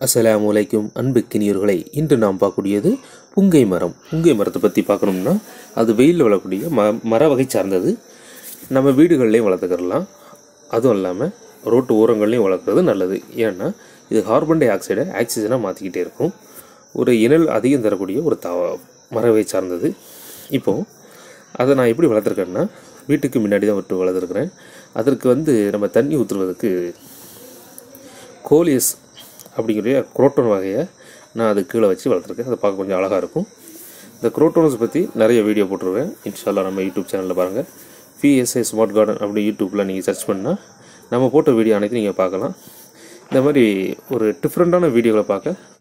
அஸ்ஸலாமு அலைக்கும் அன்புக்கினியர்களை இன்று நாம் பார்க்கக்கூடியது புங்கை மரம் புங்கை மரத்தை பற்றி பார்க்கணும்னா அது வெயிலில் வளரக்கூடிய ம மர வகை சார்ந்தது நம்ம வீடுகள்லேயும் வளர்த்துக்கிறலாம் அதுவும் இல்லாமல் ரோட்டு ஓரங்கள்லையும் வளர்க்குறது நல்லது ஏன்னா இது கார்பன் டை ஆக்சைடை ஆக்சிஜனாக மாற்றிக்கிட்டே இருக்கும் ஒரு இனல் அதிகம் தரக்கூடிய ஒரு த மரவை சார்ந்தது இப்போது அதை நான் எப்படி வளர்த்துருக்கேன்னா வீட்டுக்கு முன்னாடி தான் விட்டு வளர்த்துருக்குறேன் அதற்கு வந்து நம்ம தண்ணி ஊற்றுறதுக்கு கோலியஸ் அப்படிங்கிற குரோட்டோன் வகையை நான் அது கீழே வச்சு வளர்த்துருக்கேன் அதை பார்க்க கொஞ்சம் அழகாக இருக்கும் இந்த குரோட்டோன்ஸ் பற்றி நிறைய வீடியோ போட்டிருக்கேன் இன்ஷால்லா நம்ம யூடியூப் சேனலில் பாருங்கள் பிஎஸ்ஐ ஸ்மார்ட் கார்டன் அப்படி யூடியூப்பில் நீங்கள் சர்ச் பண்ணால் நம்ம போட்ட வீடியோ அனைத்தையும் நீங்கள் பார்க்கலாம் இந்த மாதிரி ஒரு டிஃப்ரெண்ட்டான வீடியோவை பார்க்க